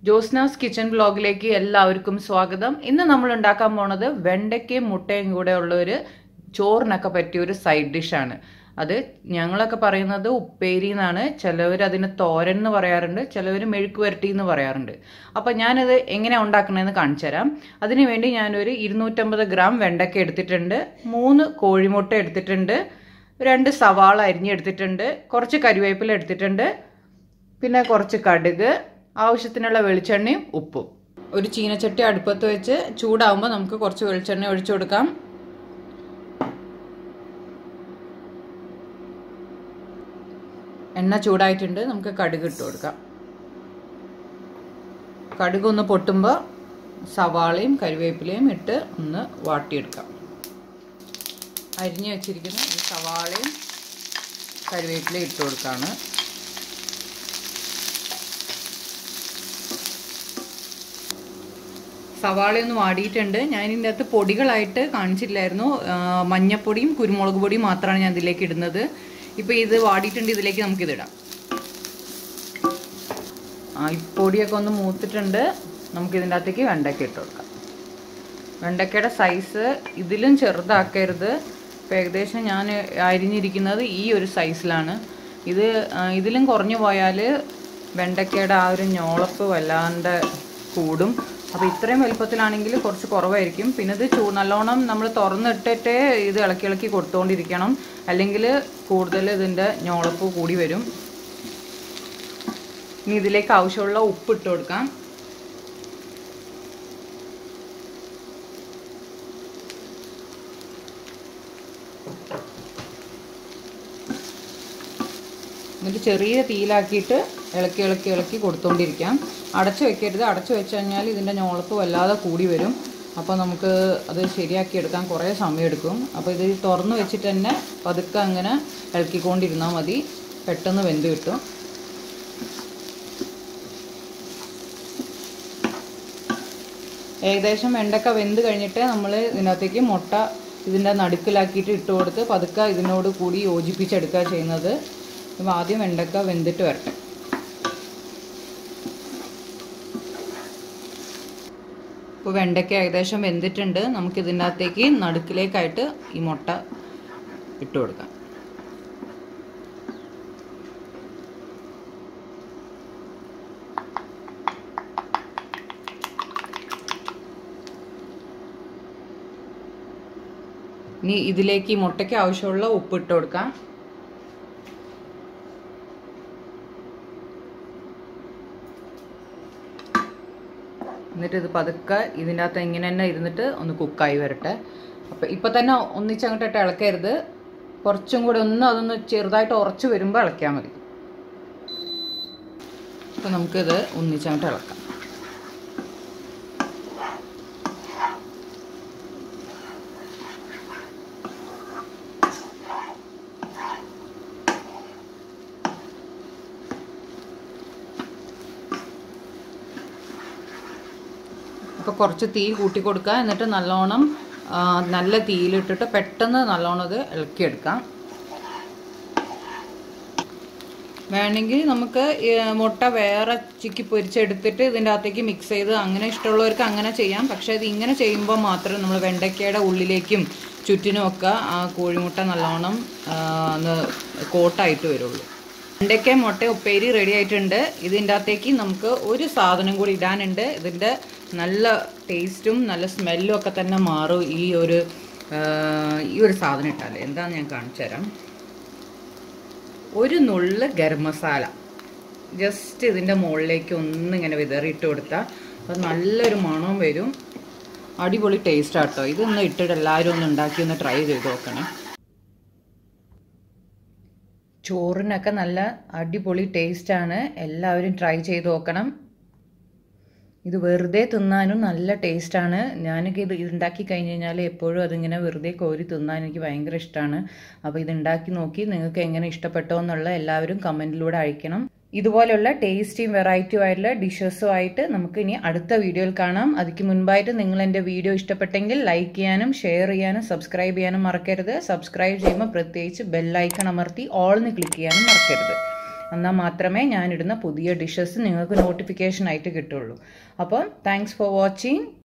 ജോസ്നാസ് kitchen ബ്ലോഗിലേക്ക് എല്ലാവർക്കും സ്വാഗതം ഇന്ന് നമ്മൾ ഉണ്ടാക്കാൻ പോണത് വെണ്ടയ്ക്കയും മുട്ടയും കൂടെ ഉള്ള ഒരു ചോറിനൊക്കെ പറ്റിയ ഒരു സൈഡ് ഡിഷാണ് അത് ഞങ്ങളൊക്കെ പറയുന്നത് ഉപ്പേരി എന്നാണ് ചിലവർ അതിന് തോരൻ എന്ന് പറയാറുണ്ട് ചിലവർ മെഴുക്ക് വരട്ടി എന്ന് പറയാറുണ്ട് അപ്പം ഞാനത് എങ്ങനെയാണ് ഉണ്ടാക്കണമെന്ന് കാണിച്ചു തരാം അതിന് വേണ്ടി ഞാനൊരു ഇരുന്നൂറ്റമ്പത് ഗ്രാം വെണ്ടയ്ക്ക എടുത്തിട്ടുണ്ട് മൂന്ന് കോഴിമുട്ട എടുത്തിട്ടുണ്ട് രണ്ട് സവാള അരിഞ്ഞെടുത്തിട്ടുണ്ട് കുറച്ച് കരിവേപ്പില എടുത്തിട്ടുണ്ട് പിന്നെ കുറച്ച് കടുക് ആവശ്യത്തിനുള്ള വെളിച്ചെണ്ണയും ഉപ്പും ഒരു ചീനച്ചട്ടി അടുപ്പത്ത് വെച്ച് ചൂടാവുമ്പോൾ നമുക്ക് കുറച്ച് വെളിച്ചെണ്ണ ഒഴിച്ചു കൊടുക്കാം എണ്ണ ചൂടായിട്ടുണ്ട് നമുക്ക് കടുക് ഇട്ട് കൊടുക്കാം കടുക് ഒന്ന് പൊട്ടുമ്പോൾ സവാളയും കരിവേപ്പിലയും ഇട്ട് ഒന്ന് വാട്ടിയെടുക്കാം അരിഞ്ഞു വെച്ചിരിക്കുന്ന ഈ സവാളയും കരിവേപ്പിലയും ഇട്ട് കൊടുക്കാണ് സവാള ഒന്ന് വാടിയിട്ടുണ്ട് ഞാൻ ഇതിൻ്റെ അകത്ത് പൊടികളായിട്ട് കാണിച്ചില്ലായിരുന്നു മഞ്ഞപ്പൊടിയും കുരുമുളക് പൊടിയും മാത്രമാണ് ഞാൻ ഇതിലേക്ക് ഇടുന്നത് ഇപ്പോൾ ഇത് വാടിയിട്ടുണ്ട് ഇതിലേക്ക് നമുക്കിതിടാം ആ ഈ പൊടിയൊക്കെ ഒന്ന് മൂത്തിട്ടുണ്ട് നമുക്ക് ഇതിൻ്റെ അകത്തേക്ക് വെണ്ടയ്ക്ക ഇട്ട് കൊടുക്കാം വെണ്ടയ്ക്കയുടെ സൈസ് ഇതിലും ചെറുതാക്കരുത് ഇപ്പോൾ ഏകദേശം ഞാൻ അരിഞ്ഞിരിക്കുന്നത് ഈ ഒരു സൈസിലാണ് ഇത് ഇതിലും കുറഞ്ഞു പോയാൽ വെണ്ടയ്ക്കയുടെ ആ ഒരു ഞോളപ്പ് വല്ലാണ്ട് കൂടും അപ്പോൾ ഇത്രയും വലുപ്പത്തിലാണെങ്കിൽ കുറച്ച് കുറവായിരിക്കും പിന്നെ ഇത് ചൂ നല്ലോണം നമ്മൾ തുറന്നിട്ടിട്ടേ ഇത് ഇളക്കി ഇളക്കി കൊടുത്തുകൊണ്ടിരിക്കണം അല്ലെങ്കിൽ കൂടുതൽ ഇതിൻ്റെ ഞോളപ്പ് കൂടി വരും ഇനി ഇതിലേക്ക് ആവശ്യമുള്ള ഉപ്പ് ഇട്ട് കൊടുക്കാം എന്നിട്ട് ചെറിയ തീയിലാക്കിയിട്ട് ഇളക്കി ഇളക്കി ഇളക്കി കൊടുത്തുകൊണ്ടിരിക്കാം അടച്ചു വെക്കരുത് അടച്ചു വെച്ച് കഴിഞ്ഞാൽ ഇതിൻ്റെ ഞോളപ്പ് വല്ലാതെ കൂടി വരും അപ്പോൾ നമുക്ക് അത് ശരിയാക്കി എടുക്കാൻ കുറേ സമയം എടുക്കും അപ്പോൾ ഇത് തുറന്ന് വെച്ചിട്ട് തന്നെ പതുക്കെ അങ്ങനെ ഇളക്കിക്കൊണ്ടിരുന്നാൽ മതി പെട്ടെന്ന് വെന്ത് കിട്ടും ഏകദേശം വെണ്ടക്ക വെന്ത് കഴിഞ്ഞിട്ട് നമ്മൾ ഇതിനകത്തേക്ക് മുട്ട ഇതിൻ്റെ നടുക്കിലാക്കിയിട്ട് ഇട്ട് കൊടുത്ത് പതുക്കെ ഇതിനോട് കൂടി യോജിപ്പിച്ചെടുക്കുക ചെയ്യുന്നത് അപ്പോൾ ആദ്യം വെണ്ടക്ക വെന്തിട്ട് വരട്ടെ ഇപ്പോൾ വെണ്ടയ്ക്ക ഏകദേശം വെന്തിട്ടുണ്ട് നമുക്ക് ഇതിൻ്റെ അകത്തേക്ക് നടുക്കിലേക്കായിട്ട് ഈ മുട്ട ഇട്ട് കൊടുക്കാം ഇനി ഇതിലേക്ക് ഈ മുട്ടയ്ക്ക് ആവശ്യമുള്ള ഉപ്പ് ഇട്ട് കൊടുക്കാം എന്നിട്ട് ഇത് പതുക്കെ ഇതിൻ്റെ അകത്ത് ഇങ്ങനെ തന്നെ ഇരുന്നിട്ട് ഒന്ന് കുക്കായി വരട്ടെ അപ്പം ഇപ്പം തന്നെ ഒന്നിച്ചങ്ങോട്ടിട്ട് ഇളക്കരുത് കുറച്ചും കൂടെ ഒന്ന് അതൊന്ന് ചെറുതായിട്ട് ഉറച്ചു വരുമ്പോൾ ഇളക്കിയാൽ മതി അപ്പം നമുക്കിത് ഒന്നിച്ചങ്ങോട്ട് ഇളക്കാം അപ്പോൾ കുറച്ച് തീ കൂട്ടി കൊടുക്കുക എന്നിട്ട് നല്ലോണം നല്ല തീയിലിട്ടിട്ട് പെട്ടെന്ന് നല്ലോണം ഇത് ഇളക്കിയെടുക്കാം വേണമെങ്കിൽ നമുക്ക് മുട്ട വേറെ ചിക്കി പൊരിച്ചെടുത്തിട്ട് ഇതിൻ്റെ അകത്തേക്ക് മിക്സ് ചെയ്ത് അങ്ങനെ ഇഷ്ടമുള്ളവർക്ക് അങ്ങനെ ചെയ്യാം പക്ഷേ ഇത് ഇങ്ങനെ ചെയ്യുമ്പോൾ മാത്രമേ നമ്മൾ വെണ്ടയ്ക്കയുടെ ഉള്ളിലേക്കും ചുറ്റിനും ഒക്കെ ആ കോഴിമുട്ട നല്ലോണം ഒന്ന് കോട്ടായിട്ട് വരുള്ളൂ വെണ്ടയ്ക്ക മുട്ട ഉപ്പേരി റെഡി ആയിട്ടുണ്ട് ഇതിൻ്റെ അകത്തേക്ക് നമുക്ക് ഒരു സാധനം കൂടി ഇടാനുണ്ട് ഇതിൻ്റെ നല്ല ടേസ്റ്റും നല്ല സ്മെല്ലും ഒക്കെ തന്നെ മാറും ഈ ഒരു ഈ ഒരു സാധനം ഇട്ടാൽ എന്താണെന്ന് ഞാൻ കാണിച്ചു തരാം ഒരു നുള്ള് ഗരം മസാല ജസ്റ്റ് ഇതിൻ്റെ മുകളിലേക്ക് ഒന്നിങ്ങനെ വിതറിയിട്ട് കൊടുത്താൽ അത് നല്ലൊരു മണം വരും അടിപൊളി ടേസ്റ്റ് ആട്ടോ ഇതൊന്ന് ഇട്ടിട്ട് എല്ലാവരും ഒന്ന് ഉണ്ടാക്കി ഒന്ന് ട്രൈ ചെയ്ത് നോക്കണേ ചോറിനൊക്കെ നല്ല അടിപൊളി ടേസ്റ്റാണ് എല്ലാവരും ട്രൈ ചെയ്ത് നോക്കണം ഇത് വെറുതെ തിന്നാനും നല്ല ടേസ്റ്റാണ് ഞാനൊക്കെ ഇത് ഉണ്ടാക്കി കഴിഞ്ഞ് കഴിഞ്ഞാൽ എപ്പോഴും അതിങ്ങനെ വെറുതെ കോരി തിന്നാൻ എനിക്ക് ഭയങ്കര ഇഷ്ടമാണ് അപ്പോൾ ഇത് ഉണ്ടാക്കി നോക്കി നിങ്ങൾക്ക് എങ്ങനെ ഇഷ്ടപ്പെട്ടോ എന്നുള്ള എല്ലാവരും കമൻറ്റിലൂടെ അയക്കണം ഇതുപോലെയുള്ള ടേസ്റ്റിയും വെറൈറ്റിയും ആയിട്ടുള്ള ഡിഷസും ആയിട്ട് നമുക്ക് ഇനി അടുത്ത വീഡിയോയിൽ കാണാം അതിക്ക് മുൻപായിട്ട് നിങ്ങൾ എൻ്റെ വീഡിയോ ഇഷ്ടപ്പെട്ടെങ്കിൽ ലൈക്ക് ചെയ്യാനും ഷെയർ ചെയ്യാനും സബ്സ്ക്രൈബ് ചെയ്യാനും മറക്കരുത് സബ്സ്ക്രൈബ് ചെയ്യുമ്പോൾ പ്രത്യേകിച്ച് ബെല്ലൈക്കൺ അമർത്തി ഓൾന്ന് ക്ലിക്ക് ചെയ്യാനും മറക്കരുത് എന്നാൽ മാത്രമേ ഞാനിടുന്ന പുതിയ ഡിഷസ് നിങ്ങൾക്ക് നോട്ടിഫിക്കേഷൻ ആയിട്ട് കിട്ടുള്ളൂ അപ്പം താങ്ക്സ് ഫോർ വാച്ചിങ്